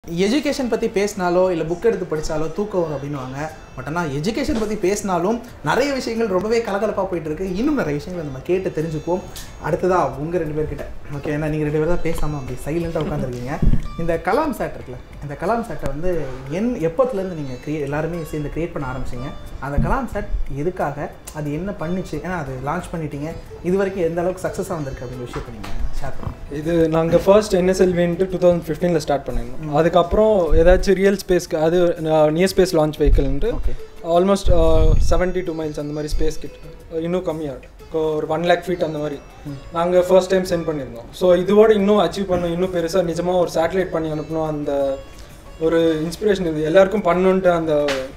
Education பற்றி பேசினாலோ இல்லை book எடுத்து படித்தாலோ தூக்கம் வரும் அப்படின்னுவாங்க பட் ஆனால் எஜுகேஷன் பற்றி பேசினாலும் நிறைய விஷயங்கள் ரொம்பவே கலகலப்பாக போயிட்டு இருக்கு இன்னும் நிறைய விஷயங்களை நம்ம கேட்டு தெரிஞ்சுக்குவோம் அடுத்ததா உங்கள் ரெண்டு பேர்கிட்ட ஓகே ஏன்னா நீங்கள் ரெண்டு பேர் தான் பேசாமல் அப்படி சைலண்ட்டாக உட்காந்துருக்கீங்க இந்த கலாம் சேட் இருக்குல்ல இந்த கலாம் சேட்டை வந்து என் எப்போத்துலேருந்து நீங்கள் கிரியே எல்லாருமே சேர்ந்து கிரியேட் பண்ண ஆரம்பிச்சிங்க அந்த கலாம் சேட் எதுக்காக அது என்ன பண்ணுச்சு ஏன்னா அது லான்ச் பண்ணிட்டீங்க இது வரைக்கும் எந்த அளவுக்கு சக்ஸஸாக வந்திருக்கு அப்படின்ற விஷயத்தை நீங்கள் ஷேர் பண்ணுங்க இது நாங்கள் ஃபர்ஸ்ட் என்எஸ்எல்வின்ட்டு டூ தௌசண்ட் ஃபிஃப்டீனில் ஸ்டார்ட் பண்ணியிருந்தோம் அதுக்கப்புறம் ஏதாச்சும் ரியல் ஸ்பேஸ்க்கு அது நியர் ஸ்பேஸ் லான்ச் வெஹிக்கிள்ன்ட்டு okay almost seventy two miles அந்த மாதிரி ஸ்பேஸ் கிட்ட இன்னும் கம்மியாக ஒரு ஒன் லேக் ஃபீட் அந்த மாதிரி நாங்கள் ஃபர்ஸ்ட் டைம் சென்ட் பண்ணியிருந்தோம் ஸோ இதோட இன்னும் அச்சீவ் பண்ணணும் இன்னும் பெருசாக நிஜமாக ஒரு சேட்டலைட் பண்ணி அனுப்பணும் அந்த ஒரு இன்ஸ்பிரேஷன் இது எல்லாருக்கும் பண்ணணுன்ட்டு அந்த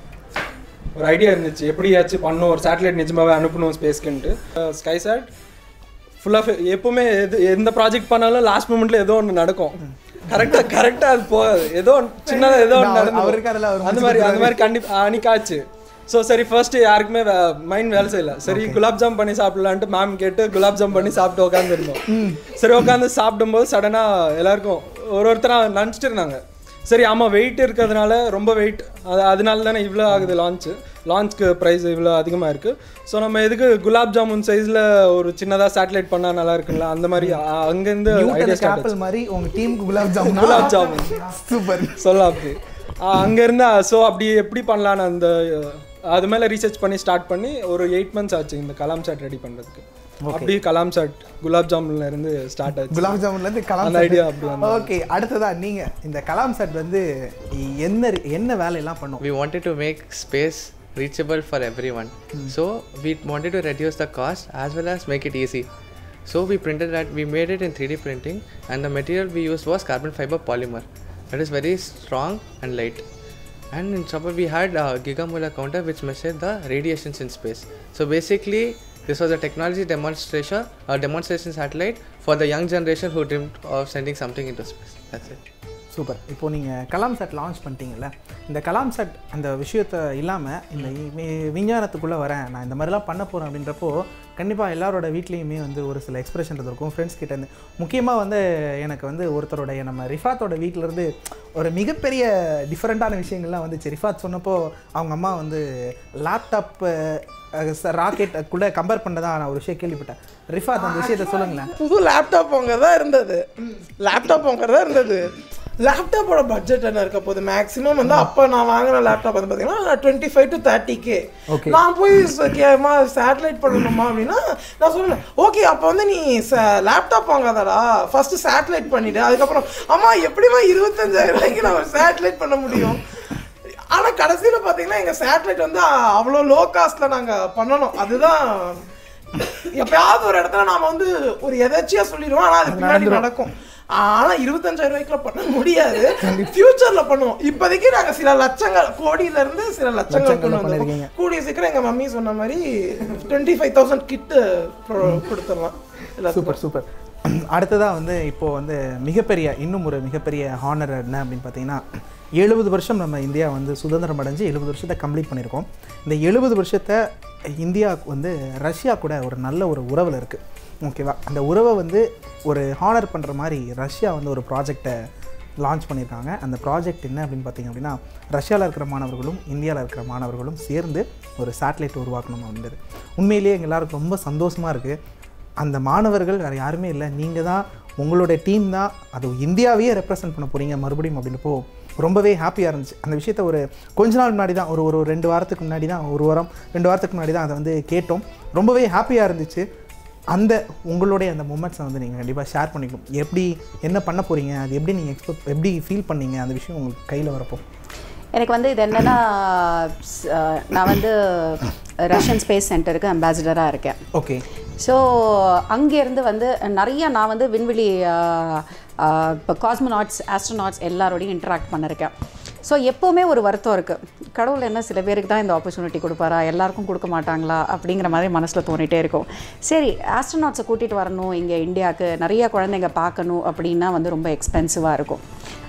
ஒரு ஐடியா இருந்துச்சு எப்படியாச்சும் பண்ணணும் ஒரு சேட்டலைட் நிஜமாவே அனுப்பணும் ஸ்பேஸ்க்குன்ட்டு ஸ்கை சேட் ஃபுல்லாக எப்பவுமே எது எந்த ப்ராஜெக்ட் பண்ணாலும் லாஸ்ட் மூமெண்ட்ல ஏதோ ஒன்று நடக்கும் கரெக்டாக கரெக்டாக அது போகாது ஏதோ சின்னதாக ஏதோ ஒன்று நான் நடந்து அவருக்கு அதில் அவர் அந்த மாதிரி அந்த மாதிரி கண்டிப்பாக அன்னைக்காச்சு ஸோ சரி ஃபர்ஸ்ட் யாருக்குமே மைண்ட் வேலை செய்யல சரி குலாப் ஜாம் பண்ணி சாப்பிடலான்ட்டு மேம் கேட்டு குலாப் ஜாம் பண்ணி சாப்பிட்டு உட்காந்துருந்தோம் சரி உட்காந்து சாப்பிடும்போது சடனாக எல்லாருக்கும் ஒரு ஒருத்தராக நினச்சிட்டு இருந்தாங்க சரி ஆமாம் வெயிட் இருக்கிறதுனால ரொம்ப வெயிட் அது அதனால தானே இவ்வளோ ஆகுது லான்ச்சு லான்ச்க்கு ப்ரைஸ் இவ்வளோ அதிகமாக இருக்குது ஸோ நம்ம எதுக்கு குலாப் ஜாமுன் சைஸில் ஒரு சின்னதாக சேட்டலைட் பண்ணால் நல்லா இருக்குல்ல அந்த மாதிரி அ- அங்கேருந்து ஐடியா நியூட்டன் ஸ்டார்ட் ஆப்பிள் மாதிரி உங்க டீமுக்கு குலாப் ஜாமுன் குலாப் ஜாமுன் சூப்பர் சொல்ல அப்படி அங்கேருந்து ஸோ அப்படி எப்படி பண்ணலான்னு அந்த அஹ், அது மேலே ரீசர்ச் பண்ணி ஸ்டார்ட் பண்ணி ஒரு எயிட் மந்த்ஸ் ஆச்சு இந்த கலாம் சாட் ரெடி பண்ணுறதுக்கு அப்படி கலாம் சாட் குலாப் ஜாமுன்ல இருந்து ஸ்டார்ட் ஆச்சு குலாப் ஜாமுன்ல இருந்து கலாம் அந்த idea அப்படி வந்தது. ஓகே அடுத்ததா நீங்க இந்த கலாம் செட் வந்து என்ன என்ன வேலையெல்லாம் பண்ணும் we wanted to make space reachable for everyone so we wanted to reduce the cost as well as make it easy so we printed that we made it in 3d printing and the material we used was carbon fiber polymer that is very strong and light and in top we had a gigamolar counter which measured the radiations in space so basically this was a technology demonstration a demonstration satellite for the young generation who dreamed of sending something into space that's it super இப்போ நீங்கள் Kalam set launch பண்ணிட்டீங்கல்ல இந்த Kalam set அந்த விஷயத்த இல்லாமல் இந்த we- விஞ்ஞானத்துக்குள்ளே வரேன் நான் இந்த மாதிரிலாம் பண்ண போகிறேன் அப்படின்றப்போ கண்டிப்பாக எல்லாரோட வீட்லேயுமே வந்து ஒரு சில எக்ஸ்பிரஷன் இருக்கும் ஃப்ரெண்ட்ஸ் கிட்டேருந்து முக்கியமாக வந்து எனக்கு வந்து ஒருத்தருடைய நம்ம ரிஃபாத்தோட வீட்டிலேருந்து ஒரு மிகப்பெரிய டிஃப்ரெண்ட்டான விஷயங்கள்லாம் வந்துச்சு ரிஃபாத் சொன்னப்போ அவங்க அம்மா வந்து லேப்டாப் ராக்கெட் கூட கம்பேர் பண்ணதா நான் ஒரு விஷயம் கேள்விப்பட்டேன் ரிஃபாத் அந்த விஷயத்த சொல்லுங்களேன் புது லேப்டாப் அங்கே தான் இருந்தது லேப்டாப் அங்கே தான் இருந்தது லேப்டாப்போட பட்ஜெட் என்ன இருக்க போகுது மேக்ஸிமம் வந்து அப்போ நான் வாங்கின லேப்டாப் வந்து பார்த்தீங்கன்னா twenty five to thirty K Okay. நான் போய் கேமா சேட்டலைட் பண்ணணுமா அப்படின்னா நான் சொன்னேன் ஓகே அப்போ வந்து நீ லேப்டாப் வாங்காதடா ஃபர்ஸ்ட் சேட்டலைட் பண்ணிடு அதுக்கப்புறம் அம்மா எப்படிம்மா இருபத்தஞ்சாயிரம் ரூபாய்க்கு நான் சேட்டலைட் பண்ண முடியும் ஆனா கடைசியில பாத்தீங்கன்னா எங்க சேட்டலைட் வந்து அ- அவ்வளோ லோ காஸ்ட்ல நாங்க பண்ணணும் அதுதான் எப்பயாவது ஒரு இடத்துல நாம வந்து ஒரு எதாச்சியா சொல்லிடுவோம் ஆனா அது பின்னாடி நடக்கும் ஆனா இருபத்தஞ்சாயிரம் ரூபாய்க்குல பண்ண முடியாது ஃபியூச்சர்ல பண்ணுவோம் இப்போதைக்கு நாங்க சில லட்சங்கள் கோடியில இருந்து சில லட்சங்கள் லட்சங்கள்ல கொண்டு பண்ணிருக்கீங்க. வந்திருக்கோம் கூடிய சீக்கிரம் எங்க மம்மி சொன்ன மாதிரி டுவெண்ட்டி ஃபைவ் தௌசண்ட் கிட்டு கொடுத்துடலாம் எல்லாத்துக்கும் சூப்பர் சூப்பர் அடுத்ததாக வந்து இப்போ வந்து மிகப்பெரிய இன்னும் ஒரு மிகப்பரிய ஹானர் என்ன அப்படின்னு பார்த்தீங்கன்னா எழுபது வருஷம் நம்ம இந்தியா வந்து சுதந்திரம் அடைஞ்சு எழுபது வருஷத்தை கம்ப்ளீட் பண்ணியிருக்கோம் இந்த எழுபது வருஷத்தை இந்தியா வந்து ரஷ்யா கூட ஒரு நல்ல ஒரு உறவில் இருக்குது ஓகேவா அந்த உறவை வந்து ஒரு ஹானர் பண்ணுற மாதிரி ரஷ்யா வந்து ஒரு ப்ராஜெக்டை லான்ச் பண்ணியிருக்காங்க அந்த ப்ராஜெக்ட் என்ன அப்படின்னு பார்த்தீங்க அப்படின்னா ரஷ்யாவில் இருக்கிற மாணவர்களும் இந்தியாவில் இருக்கிற மாணவர்களும் சேர்ந்து ஒரு சேட்டலைட் உருவாக்கணும் அப்படின்றது உண்மையிலேயே எங்க எல்லாருக்கும் ரொம்ப சந்தோஷமாக இருக்குது அந்த மாணவர்கள் வேறு யாருமே இல்லை நீங்கள் தான் உங்களுடைய டீம் தான் அது இந்தியாவையே ரெப்ரசன்ட் பண்ண போகிறீங்க மறுபடியும் அப்படின்றப்போ ரொம்பவே ஹாப்பியாக இருந்துச்சு அந்த விஷயத்த ஒரு கொஞ்ச நாள் முன்னாடி தான் ஒரு ஒரு ரெண்டு வாரத்துக்கு முன்னாடி தான் ஒரு வாரம் ரெண்டு வாரத்துக்கு முன்னாடி தான் அதை வந்து கேட்டோம் ரொம்பவே ஹாப்பியாக இருந்துச்சு அந்த உங்களுடைய அந்த மூமெண்ட்ஸை வந்து நீங்கள் கண்டிப்பாக ஷேர் பண்ணிக்கணும் எப்படி என்ன பண்ண போகிறீங்க அது எப்படி நீங்கள் எக்ஸ்பெக்ட் எப்படி ஃபீல் பண்ணீங்க அந்த விஷயம் உங்களுக்கு கையில் வரப்போ எனக்கு வந்து இது என்னன்னா ஸ்- அஹ் நான் வந்து ரஷ்யன் ஸ்பேஸ் சென்டருக்கு அம்பாசிடராக இருக்கேன் ஓகே ஸோ அங்கேருந்து வந்து நிறைய நான் வந்து விண்வெளி இப்போ காஸ்மோநாட்ஸ் ஆஸ்ட்ரோநாட்ஸ் எல்லாரோடையும் இன்டராக்ட் பண்ணிருக்கேன் ஸோ எப்போவுமே ஒரு வருத்தம் இருக்குது கடவுள் என்ன சில பேருக்கு தான் இந்த ஆப்பர்ச்சுனிட்டி கொடுப்பாரா எல்லாருக்கும் கொடுக்க மாட்டாங்களா அப்படிங்கிற மாதிரி மனசில் தோணிட்டே இருக்கும் சரி ஆஸ்ட்ரோநாட்ஸை கூட்டிகிட்டு வரணும் இங்கே இந்தியாவுக்கு நிறைய குழந்தைங்க பார்க்கணும் அப்படின்னா வந்து ரொம்ப எக்ஸ்பென்சிவாக இருக்கும்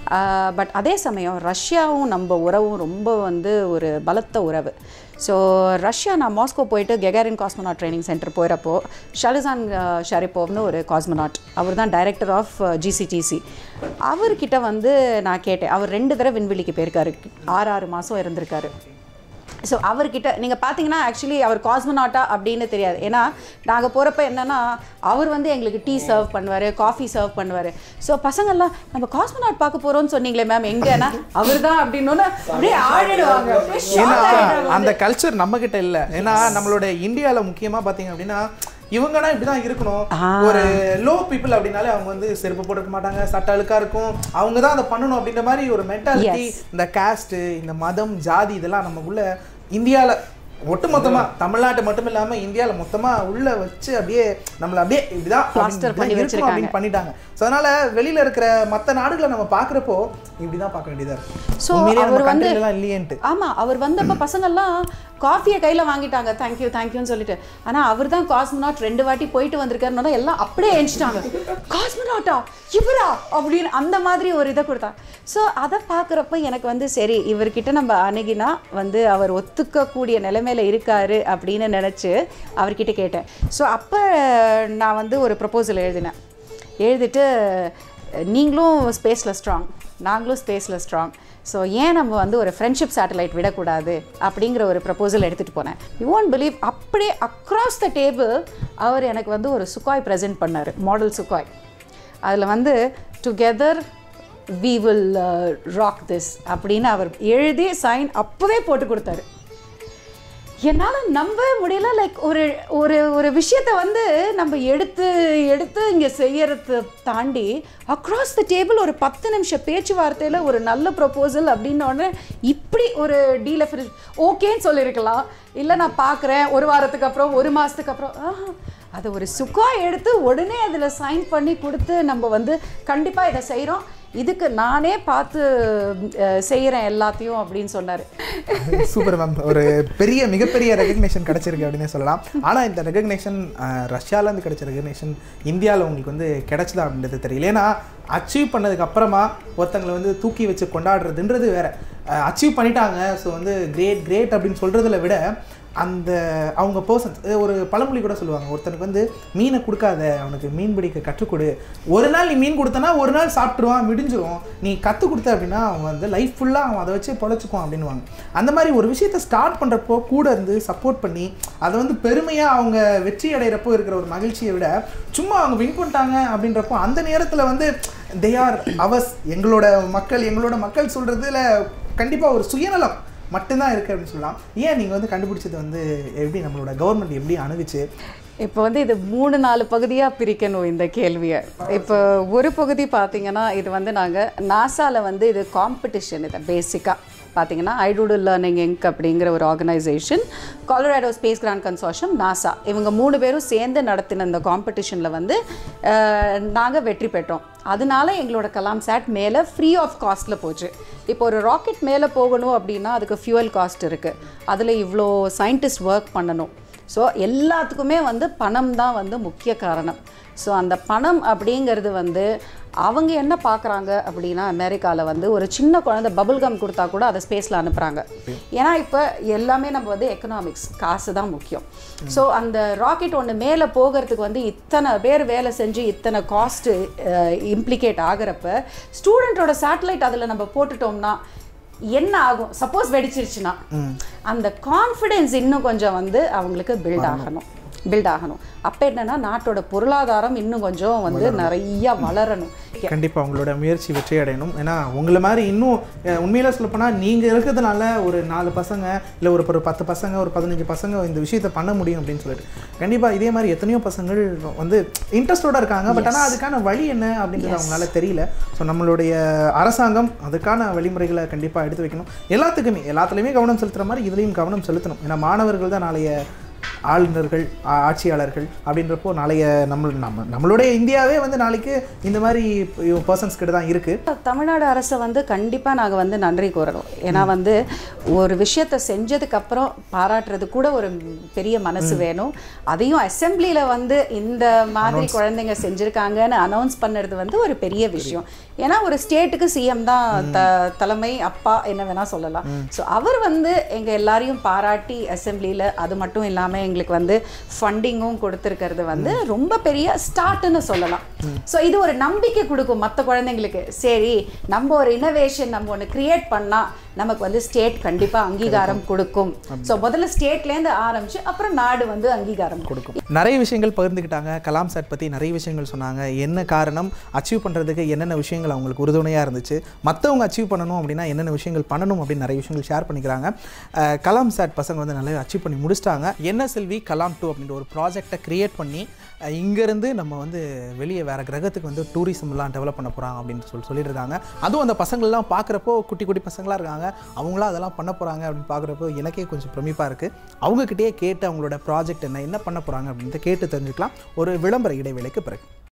பட் அதே சமயம் ரஷ்யாவும் நம்ம உறவும் ரொம்ப வந்து ஒரு பலத்த உறவு ஸோ ரஷ்யா நான் மாஸ்கோ போயிட்டு கெகாரின் காஸ்மோனாட் ட்ரைனிங் சென்டர் போயிறப்போ ஷலிசான் ஷரிப்போவ்னு ஒரு காஸ்மோனாட் அவர் தான் டைரக்டர் ஆஃப் ஜிசிடிசி அவர்கிட்ட வந்து நான் கேட்டேன் அவர் ரெண்டு தடவை விண்வெளிக்கு போயிருக்காரு ஆறு ஆறு மாதம் இருந்திருக்காரு ஸோ அவர்கிட்ட நீங்கள் பார்த்தீங்கன்னா ஆக்சுவலி அவர் காஸ்மோனாட்டா அப்படின்னு தெரியாது ஏன்னா நாங்கள் போகிறப்ப என்னன்னா அவர் வந்து எங்களுக்கு டீ சர்வ் பண்ணுவார் காஃபி சர்வ் பண்ணுவார் ஸோ பசங்கள்லாம் நம்ம காஸ்மோனாட் பார்க்க போகிறோம்னு சொன்னீங்களே மேம் எங்கன்னா அவர் தான் அப்படின்னு அப்படியே ஆடிடுவாங்க அப்படியே shock ஏன்னா ஆயிடுவாங்க. அந்த கல்ச்சர் நம்ம கிட்ட இல்ல ஏன்னா நம்மளோட இந்தியால முக்கியமா பாத்தீங்க அப்படின்னா இவங்கன்னா இப்படிதான் இருக்கணும் ஒரு லோ பீப்புள் அப்படின்னாலே அவங்க வந்து செருப்பு போட்டுக்க மாட்டாங்க சட்ட அழுக்கா இருக்கும் அவங்க தான் அதை பண்ணணும் அப்படின்ற மாதிரி ஒரு மென்டாலிட்டி இந்த காஸ்ட் இந்த மதம் ஜாதி இதெல்லாம் நமக்குள்ள இந்தியால ஒட்டுமொத்தமா தமிழ்நாட்டு மட்டும் இல்லாம இந்தியால மொத்தமா உள்ள வச்சு அப்படியே நம்மள அப்படியே இப்படிதான் Plaster இப்படிதான் பண்ணி இருக்கணும் வச்சிருக்காங்க. அப்படின்னு பண்ணிட்டாங்க ஸோ அதனால வெளியில இருக்கிற மத்த நாடுகளை நம்ம பாக்குறப்போ இப்படிதான் பார்க்க வேண்டியதா இருக்கு ஸோ உண்மையிலேயே நம்ம அவர் வந்து country ல எல்லாம் இல்லையேன்ட்டு ஆமா அவர் வந்தப்ப பசங்கெல்லாம் காஃபியை கையில வாங்கிட்டாங்க தேங்க்யூ தேங்க்யூன்னு சொல்லிட்டு ஆனா அவர் தான் காஸ்மோனாட் ரெண்டு வாட்டி போயிட்டு வந்திருக்காருன்னா எல்லாம் அப்படியே எழுச்சிட்டாங்க காஸ்மோனாட்டா இவரா அப்படின்னு அந்த மாதிரி ஒரு இதை கொடுத்தா ஸோ அதை பார்க்குறப்ப எனக்கு வந்து சரி இவர்கிட்ட நம்ம அணுகினா வந்து அவர் ஒத்துக்கக்கூடிய நிலைமையில இருக்காரு அப்படின்னு நினச்சி அவர்கிட்ட கேட்டேன் ஸோ அப்போ நான் வந்து ஒரு ப்ரப்போசல் எழுதினேன் எழுதிட்டு நீங்களும் ஸ்பேஸில் ஸ்ட்ராங் நாங்களும் ஸ்பேஸில் ஸ்ட்ராங் ஸோ ஏன் நம்ம வந்து ஒரு ஃப்ரெண்ட்ஷிப் சேட்டலைட் விடக்கூடாது அப்படிங்கிற ஒரு ப்ரப்போசல் எடுத்துகிட்டு போனேன் யூ ஒன்ட் பிலீவ் அப்படியே அக்ராஸ் த டேபிள் அவர் எனக்கு வந்து ஒரு சுக்காய் ப்ரெசென்ட் பண்ணார் மாடல் சுக்காய் அதில் வந்து together we will rock this அப்படின்னு அவர் எழுதி சைன் அப்போவே போட்டு கொடுத்தாரு என்னால் நம்பவே முடியல லைக் ஒரு ஒரு ஒரு விஷயத்தை வந்து நம்ம எடுத்து எடுத்து இங்கே செய்யறத தாண்டி அக்ராஸ் த டேபிள் ஒரு பத்து நிமிஷம் பேச்சுவார்த்தையில் ஒரு நல்ல ப்ரொப்போசல் அப்படின்னோடனே இப்படி ஒரு டீலை ஓகேன்னு சொல்லியிருக்கலாம் இல்லை நான் பார்க்குறேன் ஒரு வாரத்துக்கு அப்புறம் ஒரு மாதத்துக்கு அப்புறம் ஆஹா, அதை ஒரு சுக்கா எடுத்து உடனே அதில் சைன் பண்ணி கொடுத்து நம்ம வந்து கண்டிப்பாக இதை செய்கிறோம் இதுக்கு நானே பார்த்து செய்கிறேன் எல்லாத்தையும் அப்படின்னு சொன்னார் சூப்பர் மேம் ஒரு பெரிய மிகப்பெரிய ரெகக்னேஷன் கிடைச்சிருக்கு அப்படின்னு சொல்லலாம் ஆனா இந்த ரெகக்னேஷன் ரஷ்யால இருந்து கிடைச்ச ரெகக்னேஷன் இந்தியாவில் உங்களுக்கு வந்து கிடைச்சதா அப்படின்றது தெரியல ஏன்னா அச்சீவ் பண்ணதுக்கு அப்புறமா ஒருத்தங்களை வந்து தூக்கி வச்சு கொண்டாடுறதுன்றது வேற அச்சீவ் பண்ணிட்டாங்க ஸோ வந்து கிரேட் கிரேட் அப்படின்னு சொல்றதுல விட அந்த அவங்க பர்சன்ஸ் ஒரு பழமொழி கூட சொல்லுவாங்க ஒருத்தனுக்கு வந்து மீனை கொடுக்காத அவனுக்கு மீன் பிடிக்க கற்றுக் கொடு ஒரு நாள் நீ மீன் கொடுத்தனா ஒரு நாள் சாப்பிட்ருவான் முடிஞ்சிரும் நீ கற்றுக் கொடுத்த அப்படின்னா அவன் வந்து லைஃப் ஃபுல்லாக அவன் அதை வச்சு பொழைச்சிக்குவான் அப்படின்னுவாங்க அந்த மாதிரி ஒரு விஷயத்தை ஸ்டார்ட் பண்ணுறப்போ கூட இருந்து சப்போர்ட் பண்ணி அதை வந்து பெருமையாக அவங்க வெற்றி அடைகிறப்போ இருக்கிற ஒரு மகிழ்ச்சியை விட சும்மா அவங்க வின் பண்ணிட்டாங்க அப்படின்றப்போ அந்த நேரத்தில் வந்து தே ஆர் அவர்ஸ் எங்களோட மக்கள் எங்களோட மக்கள் சொல்கிறதுல கண்டிப்பாக ஒரு சுயநலம் மட்டும்தான் இருக்குது அப்படின்னு சொல்லலாம் ஏன் நீங்கள் வந்து கண்டுபிடிச்சது வந்து எப்படி நம்மளோட கவர்மெண்ட் எப்படி அணுகுச்சு இப்போ வந்து இது மூணு நாலு பகுதியாக பிரிக்கணும் இந்த கேள்வியை இப்போ ஒரு பகுதி பார்த்தீங்கன்னா இது வந்து நாங்கள் நாசாவில் வந்து இது காம்படிஷன் இது பேசிக்காக பார்த்தீங்கன்னா ஐடூடு லேர்னிங் இங்க் அப்படிங்கிற ஒரு organisation Colorado space grant consortium NASA இவங்க மூணு பேரும் சேர்ந்து நடத்தின இந்த காம்படிஷனில் வந்து நாங்கள் வெற்றி பெற்றோம் அதனால எங்களோட கலாம் சேட் மேலே ஃப்ரீ ஆஃப் காஸ்ட்டில் போச்சு இப்போ ஒரு ராக்கெட் மேலே போகணும் அப்படின்னா அதுக்கு ஃபியூவல் காஸ்ட் இருக்குது அதில் இவ்வளோ சயின்டிஸ்ட் ஒர்க் பண்ணணும் ஸோ எல்லாத்துக்குமே வந்து பணம் தான் வந்து முக்கிய காரணம் ஸோ அந்த பணம் அப்படிங்கிறது வந்து அவங்க என்ன பார்க்குறாங்க அப்படின்னா அமெரிக்காவில் வந்து ஒரு சின்ன குழந்தை பபுள் கம் கொடுத்தா கூட அதை ஸ்பேஸில் அனுப்புகிறாங்க ஏன்னா இப்போ எல்லாமே நம்ம வந்து எக்கனாமிக்ஸ் காசு தான் முக்கியம் ஸோ அந்த ராக்கெட் ஒன்று மேலே போகிறதுக்கு வந்து இத்தனை பேர் வேலை செஞ்சு இத்தனை காஸ்ட்டு இம்ப்ளிகேட் ஆகிறப்ப ஸ்டூடெண்ட்டோட சேட்டலைட் அதில் நம்ம போட்டுட்டோம்னா என்ன ஆகும் சப்போஸ் வெடிச்சிருச்சுன்னா அந்த கான்ஃபிடென்ஸ் இன்னும் கொஞ்சம் வந்து அவங்களுக்கு பில்ட் ஆகணும் பில்ட் ஆகணும் அப்போ என்னன்னா நாட்டோட பொருளாதாரம் இன்னும் கொஞ்சம் வந்து நிறைய வளரணும் கண்டிப்பாக உங்களோட முயற்சி வெற்றி அடையணும் ஏன்னா உங்களை மாதிரி இன்னும் அஹ், உண்மையில சொல்லப்போனால் நீங்கள் இருக்கிறதுனால ஒரு நாலு பசங்க இல்லை ஒரு ஒரு பத்து பசங்க ஒரு பதினஞ்சு பசங்க இந்த விஷயத்தை பண்ண முடியும் அப்படின்னு சொல்லிட்டு கண்டிப்பாக இதே மாதிரி எத்தனையோ பசங்கள் வந்து இன்ட்ரெஸ்டோட இருக்காங்க பட் ஆனால் அதுக்கான வழி என்ன அப்படின்றது அவங்களால தெரியல ஸோ நம்மளுடைய அரசாங்கம் அதுக்கான வழிமுறைகளை கண்டிப்பாக எடுத்து வைக்கணும் எல்லாத்துக்குமே எல்லாத்துலேயுமே கவனம் செலுத்துகிற மாதிரி இதுலேயும் கவனம் செலுத்தணும் ஏன்னா மாணவர்கள் தான் நாளைய ஆளுநர்கள் ஆ- ஆட்சியாளர்கள் அப்படின்றப்போ நாளைய நம்ம நம்ம நம்மளுடைய இந்தியாவே வந்து நாளைக்கு இந்த மாதிரி பர்சன்ஸ் கிட்ட தான் இருக்குது தமிழ்நாடு அரசை வந்து கண்டிப்பாக நாங்கள் வந்து நன்றி கூறணும் ஏன்னா வந்து ஒரு விஷயத்தை செஞ்சதுக்கப்புறம் பாராட்டுறது கூட ஒரு பெரிய மனசு வேணும் அதையும் அசெம்பிளியில் வந்து இந்த மாதிரி குழந்தைங்க செஞ்சுருக்காங்கன்னு அனௌன்ஸ் பண்ணுறது வந்து ஒரு பெரிய விஷயம் ஏன்னா ஒரு ஸ்டேட்டுக்கு சிஎம் தான் த தலைமை அப்பா என்ன வேணால் சொல்லலாம் ஸோ அவர் வந்து எங்கள் எல்லாரையும் பாராட்டி அசெம்பிளியில் அது மட்டும் இல்லாமல் எங்களுக்கு வந்து ஃபண்டிங்கும் கொடுத்துருக்கிறது வந்து ரொம்ப பெரிய ஸ்டார்ட்னு சொல்லலாம் ஸோ இது ஒரு நம்பிக்கை கொடுக்கும் மற்ற குழந்தைங்களுக்கு சரி நம்ம ஒரு இனோவேஷன் நம்ம ஒன்று கிரியேட் பண்ணால் நமக்கு வந்து ஸ்டேட் கண்டிப்பாக அங்கீகாரம் கொடுக்கும் ஸோ முதல்ல ஸ்டேட்லேருந்து ஆரம்பிச்சு அப்புறம் நாடு வந்து அங்கீகாரம் கொடுக்கும் நிறைய விஷயங்கள் பகிர்ந்துக்கிட்டாங்க கலாம் சாட் பற்றி நிறைய விஷயங்கள் சொன்னாங்க என்ன காரணம் அச்சீவ் பண்ணுறதுக்கு என்னென்ன விஷயங்கள் அவங்களுக்கு உறுதுணையாக இருந்துச்சு மற்றவங்க அச்சீவ் பண்ணணும் அப்படின்னா என்னென்ன விஷயங்கள் பண்ணணும் அப்படின்னு நிறைய விஷயங்கள் ஷேர் பண்ணிக்கிறாங்க அஹ் கலாம் சாட் பசங்க வந்து நல்லா அச்சீவ் பண்ணி முடிச்சிட்டாங்க என்எஸ்எல்வி கலாம் டூ அப்படின்ற ஒரு ப்ராஜெக்டை கிரியேட் பண்ணி அஹ் இங்கேருந்து நம்ம வந்து வெளியே வேறு கிரகத்துக்கு வந்து டூரிசம்லாம் டெவலப் பண்ண போகிறாங்க அப்படின்னு சொல்லி சொல்லிட்டு இருக்காங்க அதுவும் அந்த பசங்கள்லாம் பார்க்குறப்போ குட்டி குட்டி பசங்களாக இருக்காங்க அவங்களாம் அதெல்லாம் பண்ண போகிறாங்க அப்படின்னு பார்க்குறப்போ எனக்கே கொஞ்சம் பிரமிப்பாக இருக்குது அவங்கக்கிட்டே கேட்டு அவங்களோட ப்ராஜெக்ட் என்ன என்ன பண்ண போகிறாங்க அப்படின்றத கேட்டு தெரிஞ்சுக்கலாம் ஒரு விளம்பர இடைவேளைக்கு பிறகு